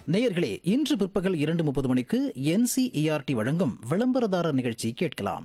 நேயர்களே இன்று பிற்பகல் இரண்டு முப்பது மணிக்கு என்சிஇஆர்டி வழங்கும் விளம்பரதாரர் நிகழ்ச்சி கேட்கலாம்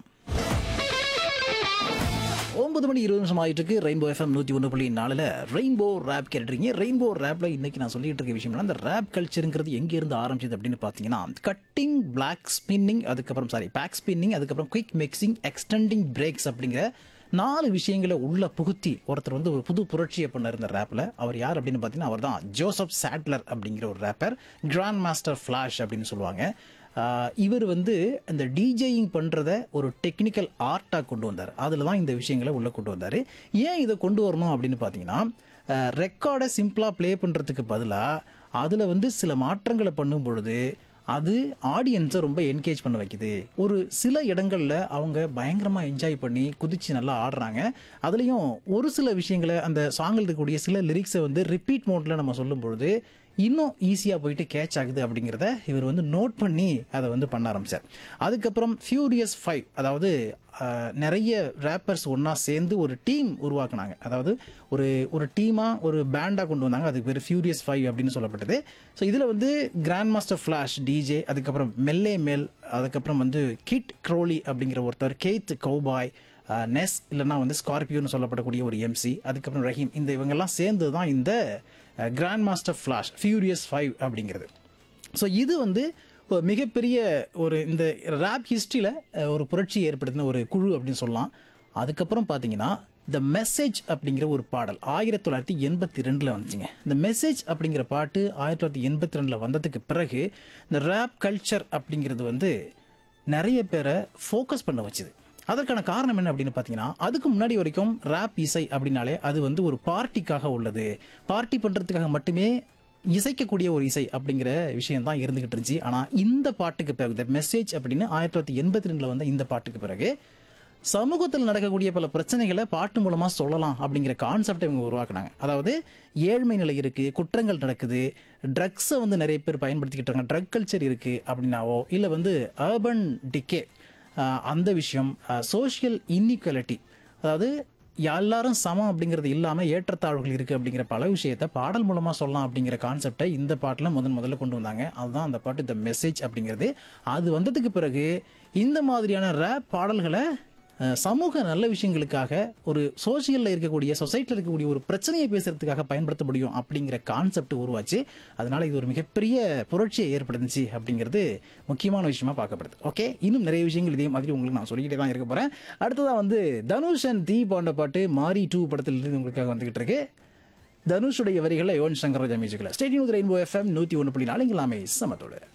ஒன்பது மணி இருபது நிமிஷம் ஆயிட்டு இருக்கு ரெயின்போ எஃப்எம் நூற்றி ஒன்று புள்ளி நாலில் ரெயின்போ ரேப் கேட்டுறீங்க ரெயின்போ ரேப்பில் இன்னைக்கு நான் சொல்லிட்டு இருக்க விஷயம் அந்த ரேப் கல்ச்சருங்கிறது எங்கேருந்து ஆரம்பிச்சது அப்படின்னு பார்த்தீங்கன்னா கட்டிங் பிளாக் ஸ்பின்னிங் அதுக்கப்புறம் சாரி பேக் ஸ்பின்னிங் அதுக்கப்புறம் குயிக் மிக்சிங் எக்ஸ்டெண்டிங் பிரேக்ஸ் அப்படிங்கிற நாலு விஷயங்களை உள்ள புகுத்தி ஒருத்தர் வந்து ஒரு புது புரட்சியை பண்ணார் இந்த ரேப்பில் அவர் யார் அப்படின்னு பார்த்தீங்கன்னா அவர் தான் ஜோசப் சாட்லர் அப்படிங்கிற ஒரு ரேப்பர் கிராண்ட் மாஸ்டர் ஃப்ளாஷ் அப்படின்னு சொல்லுவாங்க ஆஹ் இவர் வந்து இந்த டிஜேயிங் பண்ணுறத ஒரு டெக்னிக்கல் ஆர்ட்டாக கொண்டு வந்தார் அதில் தான் இந்த விஷயங்களை உள்ளே கொண்டு வந்தார் ஏன் இதை கொண்டு வரணும் அப்படின்னு பார்த்தீங்கன்னா ரெக்கார்டை சிம்பிளாக ப்ளே பண்ணுறதுக்கு பதிலாக அதில் வந்து சில மாற்றங்களை பண்ணும் பொழுது அது ஆடியன்ஸை ரொம்ப என்கேஜ் பண்ண வைக்குது ஒரு சில இடங்களில் அவங்க பயங்கரமாக என்ஜாய் பண்ணி குதிச்சு நல்லா ஆடுறாங்க அதுலேயும் ஒரு சில விஷயங்களை அந்த சாங்கில் இருக்கக்கூடிய சில லிரிக்ஸை வந்து ரிப்பீட் மோட்டில் நம்ம சொல்லும் பொழுது இன்னும் ஈஸியாக போயிட்டு கேட்ச் ஆகுது அப்படிங்கிறத இவர் வந்து நோட் பண்ணி அதை வந்து பண்ண ஆரம்பிச்சார் அதுக்கப்புறம் ஃபியூரியஸ் ஃபைவ் அதாவது ஆஹ், நிறைய ரேப்பர்ஸ் ஒன்றா சேர்ந்து ஒரு டீம் உருவாக்குனாங்க அதாவது ஒரு ஒரு டீமாக ஒரு பேண்டாக கொண்டு வந்தாங்க அதுக்கு பேர் ஃபியூரியஸ் ஃபைவ் அப்படின்னு சொல்லப்பட்டது ஸோ இதில் வந்து கிராண்ட் மாஸ்டர் ஃப்ளாஷ் டிஜே அதுக்கப்புறம் மெல்லே மெல் அதுக்கப்புறம் வந்து கிட் க்ரோலி அப்படிங்கிற ஒருத்தர் கெய்த் கௌபாய் நெஸ் இல்லைன்னா வந்து ஸ்கார்பியோன்னு சொல்லப்படக்கூடிய ஒரு எம்சி அதுக்கப்புறம் ரஹீம் இந்த இவங்கெல்லாம் சேர்ந்து தான் இந்த Grandmaster Flash Furious Five அப்படிங்கிறது ஸோ இது வந்து ஒரு மிகப்பெரிய ஒரு இந்த ரேப் ஹிஸ்ட்ரியில் ஒரு புரட்சி ஏற்படுத்தின ஒரு குழு அப்படின்னு சொல்லலாம் அதுக்கப்புறம் பார்த்தீங்கன்னா த மெசேஜ் அப்படிங்கிற ஒரு பாடல் ஆயிரத்தி தொள்ளாயிரத்தி எண்பத்தி ரெண்டில் வந்துச்சுங்க இந்த மெசேஜ் அப்படிங்கிற பாட்டு ஆயிரத்தி தொள்ளாயிரத்தி எண்பத்தி ரெண்டில் வந்ததுக்கு பிறகு இந்த ரேப் கல்ச்சர் அப்படிங்கிறது வந்து நிறைய பேரை ஃபோக்கஸ் பண்ண வச்சுது அதற்கான காரணம் என்ன அப்படின்னு பார்த்தீங்கன்னா அதுக்கு முன்னாடி வரைக்கும் ரேப் இசை அப்படின்னாலே அது வந்து ஒரு பார்ட்டிக்காக உள்ளது பார்ட்டி பண்ணுறதுக்காக மட்டுமே இசைக்கக்கூடிய ஒரு இசை அப்படிங்கிற விஷயம் தான் இருந்துகிட்டு இருந்துச்சு ஆனால் இந்த பாட்டுக்கு பிறகு த மெசேஜ் அப்படின்னு ஆயிரத்தி தொள்ளாயிரத்தி எண்பத்தி ரெண்டில் வந்த இந்த பாட்டுக்கு பிறகு சமூகத்தில் நடக்கக்கூடிய பல பிரச்சனைகளை பாட்டு மூலமாக சொல்லலாம் அப்படிங்கிற கான்செப்டை இவங்க உருவாக்குனாங்க அதாவது ஏழ்மை நிலை இருக்குது குற்றங்கள் நடக்குது ட்ரக்ஸை வந்து நிறைய பேர் பயன்படுத்திக்கிட்டு இருக்காங்க ட்ரக் கல்ச்சர் இருக்குது அப்படின்னாவோ இல்லை வந்து அர்பன் டிக்கே அந்த விஷயம் சோஷியல் இன்இக்வாலிட்டி அதாவது எல்லாரும் சமம் அப்படிங்கிறது இல்லாமல் ஏற்றத்தாழ்வுகள் இருக்குது அப்படிங்கிற பல விஷயத்தை பாடல் மூலமாக சொல்லலாம் அப்படிங்கிற கான்செப்டை இந்த பாட்டில் முதன் முதல்ல கொண்டு வந்தாங்க அதுதான் அந்த பாட்டு த மெசேஜ் அப்படிங்கிறது அது வந்ததுக்கு பிறகு இந்த மாதிரியான ரேப் பாடல்களை அஹ், சமூக நல்ல விஷயங்களுக்காக ஒரு சோஷியலில் இருக்கக்கூடிய சொசைட்டியில் இருக்கக்கூடிய ஒரு பிரச்சனையை பேசுறதுக்காக பயன்படுத்த முடியும் அப்படிங்கிற கான்செப்ட் உருவாச்சு அதனால இது ஒரு மிகப்பெரிய புரட்சியை ஏற்படுத்துச்சு அப்படிங்கிறது முக்கியமான விஷயமா பார்க்கப்படுது ஓகே இன்னும் நிறைய விஷயங்கள் இதே மாதிரி உங்களுக்கு நான் சொல்லிக்கிட்டே தான் இருக்க போறேன் அடுத்ததான் வந்து தனுஷ் அண்ட் தீ பாண்ட பாட்டு மாரி டூ படத்திலிருந்து உங்களுக்காக வந்துகிட்டு இருக்கு தனுஷுடைய வரிகளை யுவன் சங்கர் ராஜா மியூசிக்கில் ஸ்டேடியம் ரெயின்போ எஃப்எம் நூற்றி ஒன்று புள்ளி நாலு எல்லாமே சமத்தோடு